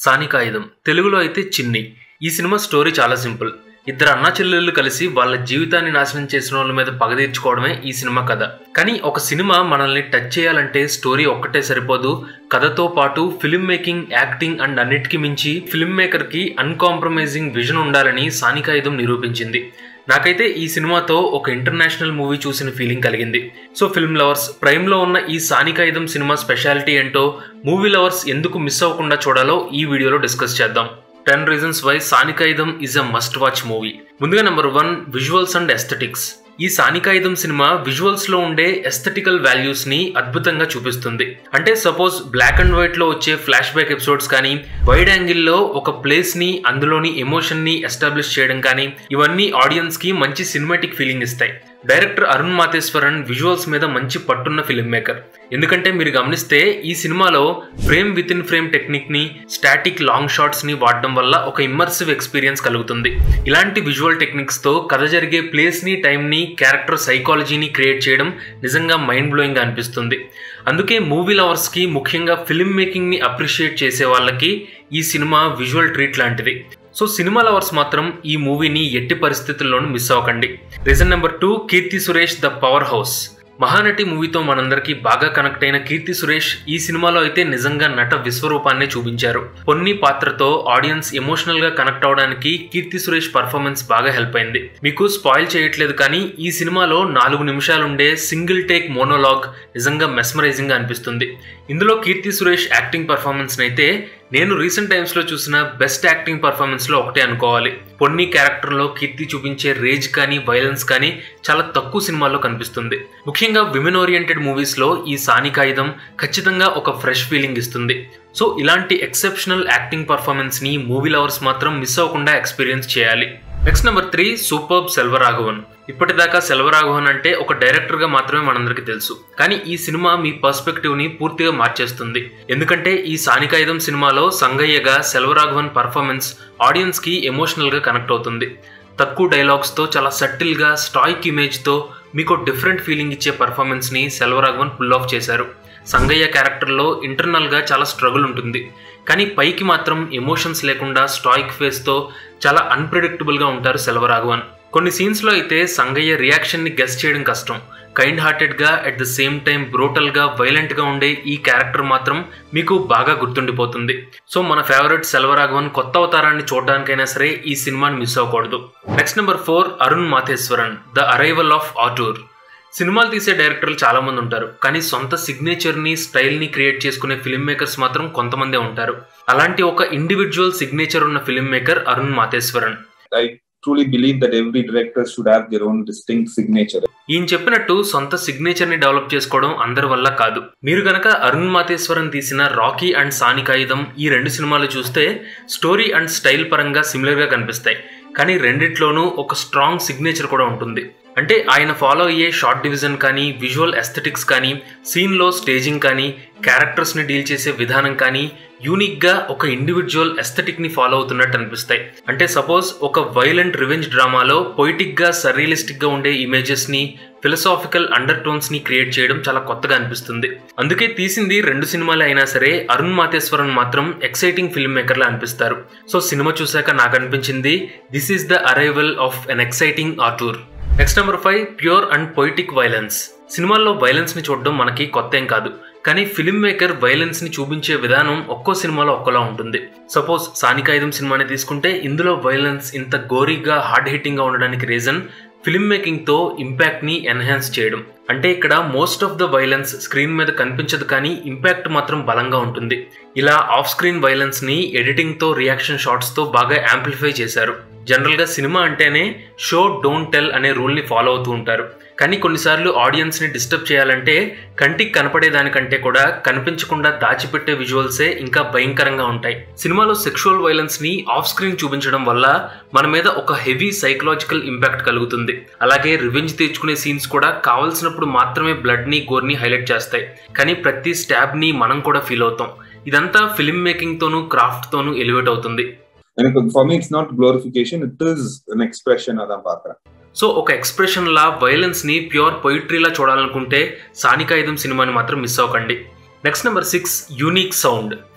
సానికాయుధం తెలుగులో అయితే చిన్ని ఈ సినిమా స్టోరీ చాలా సింపుల్ ఇద్దరు అన్నా చెల్లెళ్ళు కలిసి వాళ్ళ జీవితాన్ని నాశనం చేసిన వాళ్ళ మీద పగ తీర్చుకోవడమే ఈ సినిమా కథ కానీ ఒక సినిమా మనల్ని టచ్ చేయాలంటే స్టోరీ ఒక్కటే సరిపోదు కథతో పాటు ఫిల్మ్ మేకింగ్ యాక్టింగ్ అండ్ అన్నిటికీ మించి ఫిల్మ్ మేకర్ కి అన్కాంప్రమైజింగ్ విజన్ ఉండాలని సానికాయుధం నిరూపించింది నాకైతే ఈ సినిమాతో ఒక ఇంటర్నేషనల్ మూవీ చూసిన ఫీలింగ్ కలిగింది సో ఫిల్మ్ లవర్స్ ప్రైమ్లో ఉన్న ఈ సానికాయుధం సినిమా స్పెషాలిటీ ఏంటో మూవీ లవర్స్ ఎందుకు మిస్ అవ్వకుండా చూడాలో ఈ వీడియోలో డిస్కస్ చేద్దాం ten reasons why Saani Kaayidham is a must watch movie ముందుగా number one visuals and aesthetics ఈ సానికాయుధం సినిమా విజువల్స్ లో ఉండే ఎస్థెటికల్ వాల్యూస్ ని అద్భుతంగా చూపిస్తుంది అంటే సపోజ్ బ్లాక్ అండ్ వైట్ లో వచ్చే ఫ్లాష్ బ్యాక్ ఎపిసోడ్స్ కానీ వైడ్ యాంగిల్ లో ఒక ప్లేస్ ని అందులోని ఎమోషన్ ని ఎస్టాబ్లిష్ చేయడం కానీ ఇవన్నీ ఆడియన్స్ కి మంచి సినిమాటిక్ ఫీలింగ్ ఇస్తాయి డైరెక్టర్ అరుణ్ మాతేశ్వరన్ విజువల్స్ మీద మంచి పట్టున్న ఫిల్మ్ మేకర్ ఎందుకంటే మీరు గమనిస్తే ఈ సినిమాలో frame within frame technique ని స్టాటిక్ లాంగ్ షాట్స్ ని వాడడం వల్ల ఒక ఇమ్మర్సివ్ ఎక్స్పీరియన్స్ కలుగుతుంది ఇలాంటి విజువల్ టెక్నిక్స్ తో కథ జరిగే ప్లేస్ ని టైం ని క్యారెక్టర్ సైకాలజీని క్రియేట్ చేయడం నిజంగా మైండ్ బ్లోయింగ్ గా అనిపిస్తుంది అందుకే మూవీ లవర్స్ కి ముఖ్యంగా ఫిల్మ్ మేకింగ్ ని అప్రిషియేట్ చేసే వాళ్ళకి ఈ సినిమా విజువల్ ట్రీట్ లాంటిది సో సినిమా లవర్స్ మాత్రం ఈ మూవీని ఎట్టి పరిస్థితుల్లోనూ మిస్ అవ్వకండి reason number two Keerthy Suresh the power house Mahanati మూవీతో మనందరికీ బాగా కనెక్ట్ అయిన కీర్తి సురేష్ ఈ సినిమాలో అయితే నిజంగా నట విశ్వరూపాన్ని చూపించారు పొన్ని పాత్రతో ఆడియన్స్ ఎమోషనల్ గా కనెక్ట్ అవడానికి కీర్తి సురేష్ పర్ఫార్మెన్స్ బాగా హెల్ప్ అయింది మీకు స్పాయిల్ చేయట్లేదు కానీ ఈ సినిమాలో నాలుగు నిమిషాలుండే సింగిల్ టేక్ మోనోలాగ్ నిజంగా మెస్మరైజింగ్ గా అనిపిస్తుంది ఇందులో కీర్తి సురేష్ యాక్టింగ్ పర్ఫార్మెన్స్ అయితే నేను రీసెంట్ టైమ్స్ లో చూసిన బెస్ట్ యాక్టింగ్ పర్ఫార్మెన్స్ లో ఒకటే అనుకోవాలి పొన్ని క్యారెక్టర్ లో కీర్తి చూపించే రేజ్ కానీ వైలెన్స్ కానీ చాలా తక్కువ సినిమాల్లో కనిపిస్తుంది ముఖ్యంగా విమెన్ ఓరియంటెడ్ మూవీస్ లో ఈ సానికాయుధం ఖచ్చితంగా ఒక ఫ్రెష్ ఫీలింగ్ ఇస్తుంది సో ఇలాంటి ఎక్సెప్షనల్ యాక్టింగ్ పర్ఫార్మెన్స్ ని మూవీ లవర్స్ మాత్రం మిస్ అవ్వకుండా ఎక్స్పీరియన్స్ చేయాలి next number three superb Selvaraghavan ఇప్పటిదాకా సెల్వరాఘవన్ అంటే ఒక డైరెక్టర్ గా మాత్రమే మనందరికీ తెలుసు కానీ ఈ సినిమా మీ పర్స్పెక్టివ్ ని పూర్తిగా మార్చేస్తుంది ఎందుకంటే ఈ సానికాయుధం సినిమాలో సంగయ్యగా సెల్వరాఘవన్ పర్ఫార్మెన్స్ ఆడియన్స్ కి ఎమోషనల్ గా కనెక్ట్ అవుతుంది తక్కువ డైలాగ్స్ తో చాలా సటిల్ గా స్టాయిక్ ఇమేజ్ తో మీకు డిఫరెంట్ ఫీలింగ్ ఇచ్చే పర్ఫార్మెన్స్ ని సెల్వరాఘవన్ పుల్ ఆఫ్ చేశారు సంగయ్య క్యారెక్టర్లో ఇంటర్నల్గా చాలా స్ట్రగుల్ ఉంటుంది కానీ పైకి మాత్రం ఎమోషన్స్ లేకుండా స్టాయిక్ ఫేస్తో చాలా అన్ప్రిడిక్టబుల్గా ఉంటారు సెల్వరాఘవన్ కొన్ని సీన్స్లో అయితే సంగయ్య రియాక్షన్ని గెస్ చేయడం కష్టం కైండ్ హార్టెడ్గా అట్ ద సేమ్ టైం బ్రోటల్గా వైలెంట్గా ఉండే ఈ క్యారెక్టర్ మాత్రం మీకు బాగా గుర్తుండిపోతుంది సో మన ఫేవరెట్ సెల్వరాఘవన్ కొత్త అవతారాన్ని చూడడానికైనా సరే ఈ సినిమాని మిస్ అవ్వకూడదు next number four Arun Matheswaran the arrival of auteur సినిమాలు తీసే డైరెక్టర్లు చాలా మంది ఉంటారు కానీ సొంత సిగ్నేచర్ని స్టైల్ని క్రియేట్ చేసుకునే ఫిల్మ్ మేకర్స్ మాత్రం కొంతమందే ఉంటారు అలాంటి ఒక ఇండివిజువల్ సిగ్నేచర్ ఉన్న film maker Arun Matheswaran I truly believe that every director should have their own distinct signature. ఈయన చెప్పినట్టు సొంత సిగ్నేచర్ ని డెవలప్ చేసుకోవడం అందరి వల్ల కాదు మీరు గనక అరుణ్ మాతేశ్వరన్ తీసిన రాకీ అండ్ సానికాయుధం ఈ రెండు సినిమాలు చూస్తే స్టోరీ అండ్ స్టైల్ పరంగా సిమిలర్ గా కనిపిస్తాయి కానీ రెండిట్లోనూ ఒక స్ట్రాంగ్ సిగ్నేచర్ కూడా ఉంటుంది అంటే ఆయన ఫాలో అయ్యే షార్ట్ డివిజన్ కానీ విజువల్ ఎస్థెటిక్స్ కానీ సీన్లో స్టేజింగ్ కానీ క్యారెక్టర్స్ని డీల్ చేసే విధానం కానీ యూనిక్గా ఒక ఇండివిజువల్ ఎస్థెటిక్ని ఫాలో అవుతున్నట్టు అనిపిస్తాయి అంటే సపోజ్ ఒక వైలెంట్ రివెంజ్ డ్రామాలో పొయిటిక్గా సర్రియలిస్టిక్గా ఉండే ఇమేజెస్ని ఫిలసాఫికల్ అండర్ టోన్స్ ని క్రియేట్ చేయడం చాలా కొత్తగా అనిపిస్తుంది అందుకే తీసింది రెండు సినిమాలు అయినా సరే అరుణ్ మాతేశ్వరన్ మాత్రం ఎక్సైటింగ్ ఫిల్మ్ మేకర్లా అనిపిస్తారు సో సినిమా చూశాక నాకు అనిపించింది this is the arrival of an exciting auteur next number five pure and poetic violence సినిమాల్లో వైలెన్స్ ని చూడడం మనకి కొత్త ఏం కాదు కానీ ఫిల్మ్ మేకర్ వైలెన్స్ ని చూపించే విధానం ఒక్కో సినిమాలో ఒక్కలా ఉంటుంది సపోజ్ సానికాయుధం సినిమాని తీసుకుంటే ఇందులో వైలెన్స్ ఇంత గోరీగా హార్డ్ హిట్టింగ్ గా ఉండడానికి రీజన్ ఫిల్మ్ మేకింగ్ తో ఇంపాక్ట్ ని ఎన్హాన్స్ చేయడం అంటే ఇక్కడ most of the violence screen మీద కనిపించదు కానీ ఇంపాక్ట్ మాత్రం బలంగా ఉంటుంది ఇలా ఆఫ్ స్క్రీన్ వైలెన్స్ ని ఎడిటింగ్ తో రియాక్షన్ షాట్స్ తో బాగా యాంప్లిఫై చేశారు జనరల్ గా సినిమా అంటేనే షో డోంట్ టెల్ అనే రూల్ ని ఫాలో అవుతూ ఉంటారు కానీ కొన్నిసార్లు ఆడియన్స్ ని డిస్టర్బ్ చేయాలంటే కంటికి కనపడేదానికంటే కూడా కనిపించకుండా దాచిపెట్టే విజువల్సే ఇంకా భయంకరంగా ఉంటాయి సినిమాలో సెక్షువల్ వైలెన్స్ ని ఆఫ్ స్క్రీన్ చూపించడం వల్ల మన మీద ఒక హెవీ సైకలాజికల్ ఇంపాక్ట్ కలుగుతుంది అలాగే రివెంజ్ తీర్చుకునే సీన్స్ కూడా కావాల్సినప్పుడు మాత్రమే బ్లడ్ ని గోర్ని హైలైట్ చేస్తాయి కానీ ప్రతి స్టాబ్ ని మనం కూడా ఫీల్ అవుతాం ఇదంతా ఫిల్మ్ మేకింగ్ తోనూ క్రాఫ్ట్ తోనూ ఎలివేట్ అవుతుంది And for me, it's not glorification, it is an expression అதான் పాత్ర సో ఒక ఎక్స్ప్రెషన్ లా వైలెన్స్ ని ప్యూర్ పొయిట్రీలా చూడాలనుకుంటే సానికాయుధం సినిమాని మాత్రం మిస్ అవ్వకండి next number six unique sound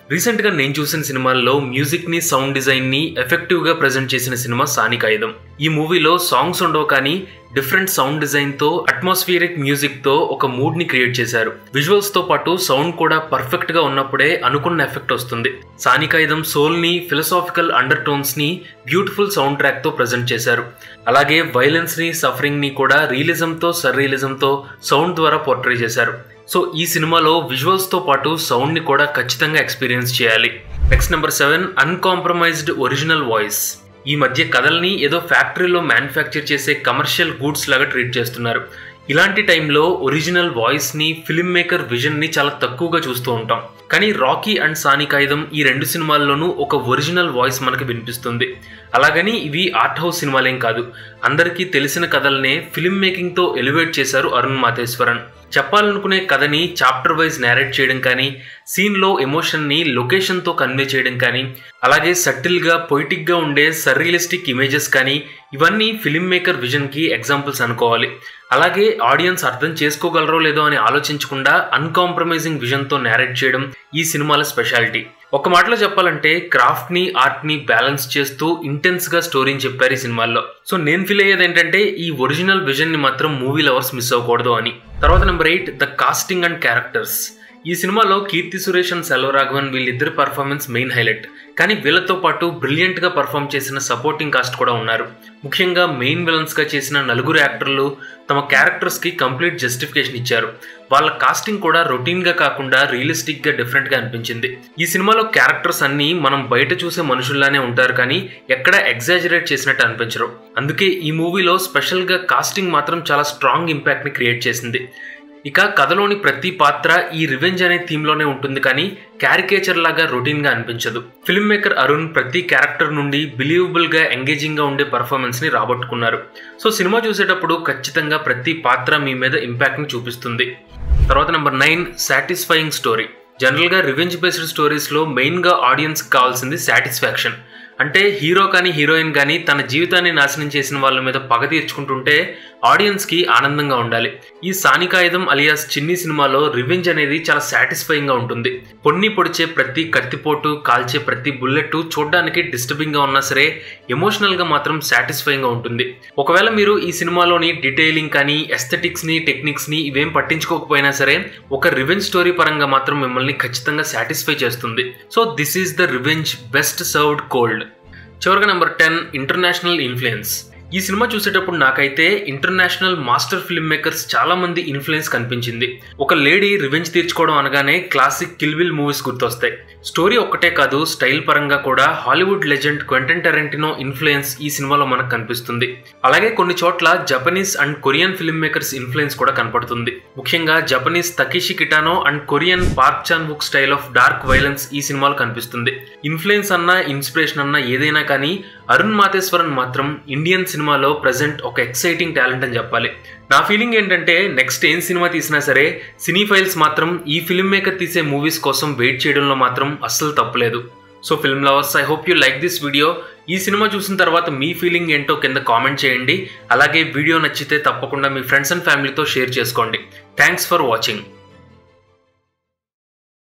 recent గా నేను చూసిన సినిమాల్లో మ్యూజిక్ ని సౌండ్ డిజైన్ ని ఎఫెక్టివ్ గా ప్రజెంట్ చేసిన సినిమా సానిక్ ఆయుధం ఈ మూవీలో సాంగ్స్ ఉండవు కానీ డిఫరెంట్ సౌండ్ డిజైన్ తో అట్మాస్ఫియరిక్ మ్యూజిక్ తో ఒక మూడ్ ని క్రియేట్ చేశారు విజువల్స్ తో పాటు సౌండ్ కూడా పర్ఫెక్ట్ గా ఉన్నప్పుడే అనుకున్న ఎఫెక్ట్ వస్తుంది సానికాయుధం సోల్ ని ఫిలసాఫికల్ అండర్ టోన్స్ ని బ్యూటిఫుల్ సౌండ్ ట్రాక్ తో ప్రజెంట్ చేశారు అలాగే వైలెన్స్ ని సఫరింగ్ ని కూడా రియలిజం తో సర్రియలిజం తో సౌండ్ ద్వారా పోర్ట్రే చేశారు సో ఈ సినిమాలో విజువల్స్ తో పాటు సౌండ్ ని కూడా ఖచ్చితంగా ఎక్స్పీరియన్స్ చేయాలి next number seven uncompromised original voice ఈ మధ్య కథల్ని ఏదో ఫ్యాక్టరీలో మ్యానుఫ్యాక్చర్ చేసే కమర్షియల్ గూడ్స్ లాగా ట్రీట్ చేస్తున్నారు ఇలాంటి టైంలో ఒరిజినల్ వాయిస్ ని ఫిల్మ్ మేకర్ విజన్ ని చాలా తక్కువగా చూస్తూ ఉంటాం కానీ రాకీ అండ్ సానికాయుధం ఈ రెండు సినిమాల్లోనూ ఒక ఒరిజినల్ వాయిస్ మనకి వినిపిస్తుంది అలాగని ఇవి ఆర్ట్ హౌస్ సినిమాలేం కాదు అందరికీ తెలిసిన కథల్నే ఫిల్మ్ మేకింగ్ తో ఎలివేట్ చేశారు అరుణ్ మాతేశ్వరన్ చెప్పాలనుకునే కథని చాప్టర్ వైజ్ నేరేట్ చేయడం కానీ సీన్లో ఎమోషన్ని లొకేషన్తో కన్వే చేయడం కానీ అలాగే సటిల్గా పొయిటిక్గా ఉండే సర్రియలిస్టిక్ ఇమేజెస్ కానీ ఇవన్నీ ఫిల్మ్ మేకర్ విజన్కి ఎగ్జాంపుల్స్ అనుకోవాలి అలాగే ఆడియన్స్ అర్థం చేసుకోగలరో లేదో అని ఆలోచించకుండా అన్కాంప్రమైజింగ్ విజన్తో నేరేట్ చేయడం ఈ సినిమాల స్పెషాలిటీ ఒక మాటలో చెప్పాలంటే క్రాఫ్ట్ ని ఆర్ట్ ని బ్యాలెన్స్ చేస్తూ ఇంటెన్స్ గా స్టోరీని చెప్పారు ఈ సినిమాల్లో సో నేను ఫీల్ అయ్యేది ఏంటంటే ఈ ఒరిజినల్ విజన్ ని మాత్రం మూవీ లవర్స్ మిస్ అవ్వకూడదు అని తర్వాత number eight the casting and characters ఈ సినిమాలో కీర్తి సురేష్ అండ్ సెల్వరాఘవన్ వీళ్ళిద్దరి పర్ఫార్మెన్స్ మెయిన్ హైలైట్ కానీ వీళ్ళతో పాటు బ్రిలియంట్ గా పర్ఫామ్ చేసిన సపోర్టింగ్ కాస్ట్ కూడా ఉన్నారు ముఖ్యంగా మెయిన్ విలన్స్ గా చేసిన నలుగురు యాక్టర్లు తమ క్యారెక్టర్స్ కి కంప్లీట్ జస్టిఫికేషన్ ఇచ్చారు వాళ్ళ కాస్టింగ్ కూడా రొటీన్ గా కాకుండా రియలిస్టిక్ గా డిఫరెంట్ గా అనిపించింది ఈ సినిమాలో క్యారెక్టర్స్ అన్ని మనం బయట చూసే మనుషుల్లానే ఉంటారు కానీ ఎక్కడ ఎగ్జాజరేట్ చేసినట్టు అనిపించరు అందుకే ఈ మూవీలో స్పెషల్ గా కాస్టింగ్ మాత్రం చాలా స్ట్రాంగ్ ఇంపాక్ట్ ని క్రియేట్ చేసింది ఇక కథలోని ప్రతి పాత్ర ఈ రివెంజ్ అనే థీమ్లోనే ఉంటుంది కానీ క్యారికేచర్ లాగా రొటీన్ గా అనిపించదు ఫిల్మ్ మేకర్ అరుణ్ ప్రతి క్యారెక్టర్ నుండి బిలీవబుల్ గా ఎంగేజింగ్ గా ఉండే పర్ఫార్మెన్స్ ని రాబట్టుకున్నారు సో సినిమా చూసేటప్పుడు ఖచ్చితంగా ప్రతి పాత్ర మీ మీద ఇంపాక్ట్ ని చూపిస్తుంది తర్వాత నెంబర్ నైన్ సాటిస్ఫైయింగ్ స్టోరీ జనరల్గా రివెంజ్ బేస్డ్ స్టోరీస్లో మెయిన్గా ఆడియన్స్కి కావాల్సింది సాటిస్ఫాక్షన్ అంటే హీరో కానీ హీరోయిన్ కానీ తన జీవితాన్ని నాశనం చేసిన వాళ్ళ మీద పగ తీర్చుకుంటుంటే ఆడియన్స్కి ఆనందంగా ఉండాలి ఈ సానికాయుధం అలియాస్ చిన్ని సినిమాలో రివెంజ్ అనేది చాలా సాటిస్ఫైయింగ్గా ఉంటుంది పొన్ని పొడిచే ప్రతి కత్తిపోటు కాల్చే ప్రతి బుల్లెట్ చూడడానికి డిస్టర్బింగ్గా ఉన్నా సరే ఎమోషనల్గా మాత్రం సాటిస్ఫైయింగ్గా ఉంటుంది ఒకవేళ మీరు ఈ సినిమాలోని డీటెయిలింగ్ కానీ ఎస్థెటిక్స్ని టెక్నిక్స్ని ఇవేం పట్టించుకోకపోయినా సరే ఒక రివెంజ్ స్టోరీ పరంగా మాత్రం మిమ్మల్ని ఖచ్చితంగా సాటిస్ఫై చేస్తుంది so this is the revenge best served cold చివరిగా నెంబర్ టెన్ ఇంటర్నేషనల్ ఇన్ఫ్లుయెన్స్ ఈ సినిమా చూసేటప్పుడు నాకైతే ఇంటర్నేషనల్ మాస్టర్ ఫిల్మ్ మేకర్స్ చాలా మంది ఇన్ఫ్లుయెన్స్ కనిపించింది ఒక లేడీ రివెంజ్ తీర్చుకోవడం అనగానే క్లాసిక్ కిల్విల్ మూవీస్ గుర్తొస్తాయి స్టోరీ ఒక్కటే కాదు స్టైల్ పరంగా కూడా Hollywood legend Quentin Tarantino influence ఈ సినిమాలో మనకు కనిపిస్తుంది అలాగే కొన్ని చోట్ల Japanese and Korean film makers influence కూడా కనపడుతుంది ముఖ్యంగా Japanese Takeshi Kitano and Korean Park Chan Wook style of dark violence ఈ సినిమాలో కనిపిస్తుంది ఇన్ఫ్లుయెన్స్ అన్నా ఇన్స్పిరేషన్ అన్నా ఏదైనా కానీ అరుణ్ మాతేశ్వరన్ మాత్రం ఇండియన్ సినిమాలో ప్రజెంట్ ఒక ఎక్సైటింగ్ టాలెంట్ అని చెప్పాలి నా ఫీలింగ్ ఏంటంటే నెక్స్ట్ ఏం సినిమా తీసినా సరే సినీ ఫైల్స్ మాత్రం ఈ ఫిల్మ్ మేకర్ తీసే మూవీస్ కోసం వెయిట్ చేయడంలో మాత్రం అస్సలు తప్పలేదు so film lovers I hope you like this video ఈ సినిమా చూసిన తర్వాత మీ ఫీలింగ్ ఏంటో కింద కామెంట్ చేయండి అలాగే వీడియో నచ్చితే తప్పకుండా మీ ఫ్రెండ్స్ అండ్ ఫ్యామిలీతో షేర్ చేసుకోండి థ్యాంక్స్ ఫర్ వాచింగ్